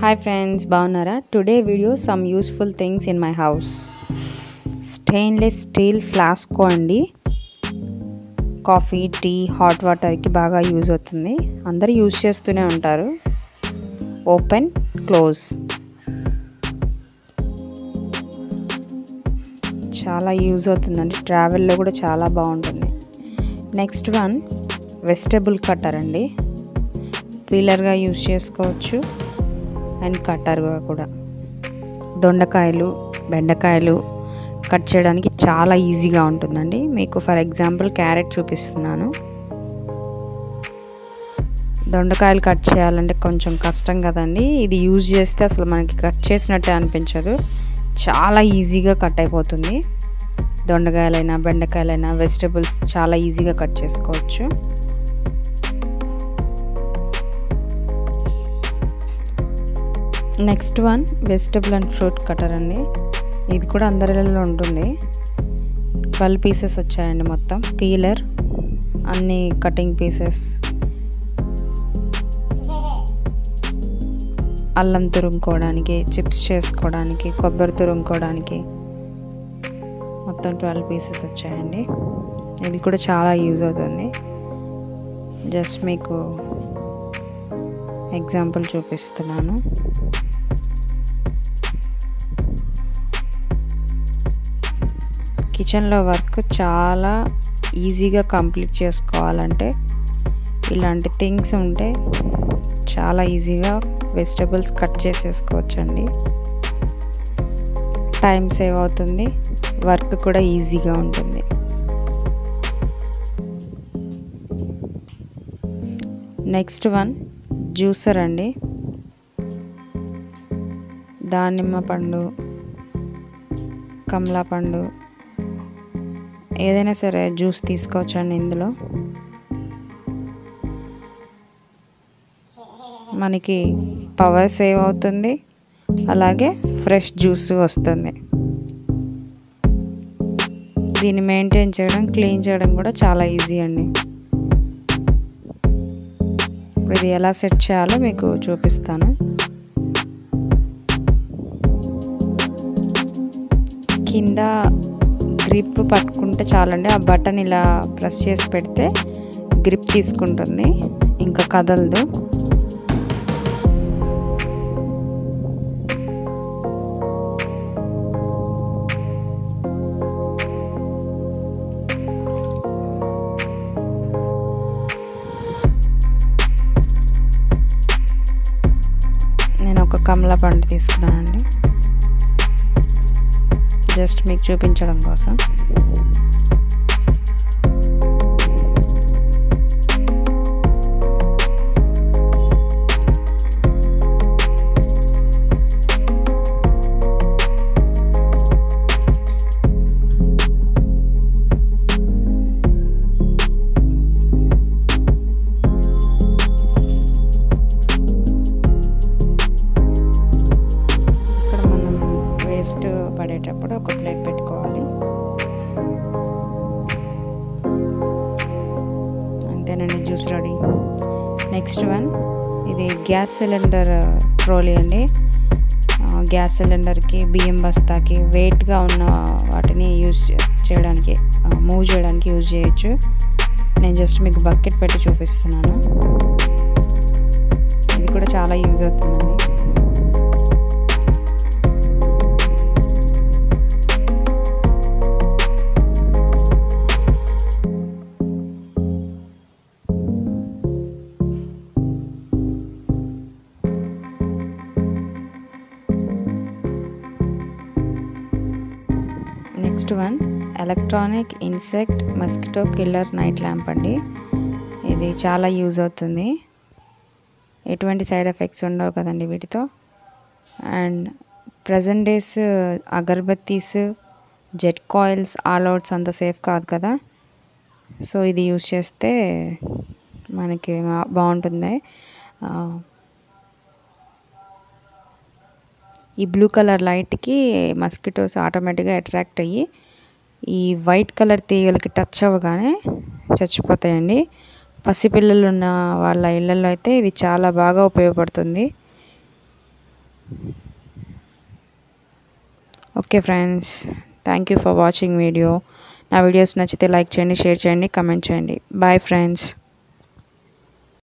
hi friends బాగున్నారా today video some useful things in my house stainless steel flask అండి coffee tea hot వాటర్కి బాగా use అవుతుంది అందరూ యూజ్ చేస్తూనే ఉంటారు ఓపెన్ క్లోజ్ చాలా యూజ్ అవుతుందండి ట్రావెల్లో కూడా చాలా బాగుంటుంది నెక్స్ట్ వన్ వెజిటబుల్ కట్టర్ అండి పీలర్గా యూజ్ చేసుకోవచ్చు అండ్ కట్టర్గా కూడా దొండకాయలు బెండకాయలు కట్ చేయడానికి చాలా ఈజీగా ఉంటుందండి మీకు ఫర్ ఎగ్జాంపుల్ క్యారెట్ చూపిస్తున్నాను దొండకాయలు కట్ చేయాలంటే కొంచెం కష్టం కదండి ఇది యూజ్ చేస్తే అసలు మనకి కట్ చేసినట్టే అనిపించదు చాలా ఈజీగా కట్ అయిపోతుంది దొండకాయలైనా బెండకాయలైనా వెజిటబుల్స్ చాలా ఈజీగా కట్ చేసుకోవచ్చు next one vegetable and fruit cutter అండి ఇది కూడా అందరిలో ఉంటుంది ట్వెల్వ్ పీసెస్ వచ్చాయండి మొత్తం పీలర్ అన్ని కటింగ్ పీసెస్ అల్లం తురుముకోవడానికి చిప్స్ చేసుకోవడానికి కొబ్బరి తురుముకోవడానికి మొత్తం ట్వెల్వ్ పీసెస్ వచ్చాయండి ఇది కూడా చాలా యూజ్ అవుతుంది జస్ట్ మీకు ఎగ్జాంపుల్ చూపిస్తున్నాను కిచెన్లో వర్క్ చాలా ఈజీగా కంప్లీట్ చేసుకోవాలంటే ఇలాంటి థింగ్స్ ఉంటే చాలా ఈజీగా వెజిటబుల్స్ కట్ చేసేసుకోవచ్చండి టైం సేవ్ అవుతుంది వర్క్ కూడా ఈజీగా ఉంటుంది నెక్స్ట్ వన్ జ్యూసర్ అండి దానిమ్మ పండు కమలా పండు ఏదైనా సరే జ్యూస్ తీసుకోవచ్చండి ఇందులో మనకి పవర్ సేవ్ అవుతుంది అలాగే ఫ్రెష్ జ్యూస్ వస్తుంది దీన్ని మెయింటైన్ చేయడం క్లీన్ చేయడం కూడా చాలా ఈజీ అండి ఇప్పుడు ఇది ఎలా సెట్ చేయాలో మీకు చూపిస్తాను కింద గ్రిప్ పట్టుకుంటే చాలండి ఆ బటన్ ఇలా ప్రెస్ చేసి పెడితే గ్రిప్ తీసుకుంటుంది ఇంకా కదలదు నేను ఒక కమలా పండు తీసుకున్నానండి జస్ట్ మీకు చూపించడం కోసం ఇక్కడ మనం వేస్ట్ పడేటప్పుడు ఒక ప్లేట్ పెట్టుకోవాలి అంతేనండి జ్యూస్ రెడీ నెక్స్ట్ వన్ ఇది గ్యాస్ సిలిండర్ ట్రోలీ అండి గ్యాస్ సిలిండర్కి బియ్యం బస్తాకి వెయిట్గా ఉన్న వాటిని యూజ్ చేయడానికి మూవ్ చేయడానికి యూజ్ చేయొచ్చు నేను జస్ట్ మీకు బకెట్ పెట్టి చూపిస్తున్నాను ఇది కూడా చాలా యూజ్ అవుతుందండి next one electronic insect mosquito killer night lamp అండి ఇది చాలా యూజ్ అవుతుంది ఎటువంటి సైడ్ ఎఫెక్ట్స్ ఉండవు కదండి వీటితో and present days agarbattis jet coils all outs అంత సేఫ్ కాదు కదా సో ఇది యూజ్ చేస్తే మనకి బాగుంటుంది ఈ బ్లూ కలర్ లైట్కి మస్కిటోస్ ఆటోమేటిక్గా అట్రాక్ట్ అయ్యి ఈ వైట్ కలర్ తీగలకి టచ్ అవ్వగానే చచ్చిపోతాయండి పసిపిల్లలు ఉన్న వాళ్ళ ఇళ్ళల్లో అయితే ఇది చాలా బాగా ఉపయోగపడుతుంది okay friends thank you for watching video నా వీడియోస్ నచ్చితే లైక్ చేయండి షేర్ చేయండి కమెంట్ చేయండి బాయ్ ఫ్రెండ్స్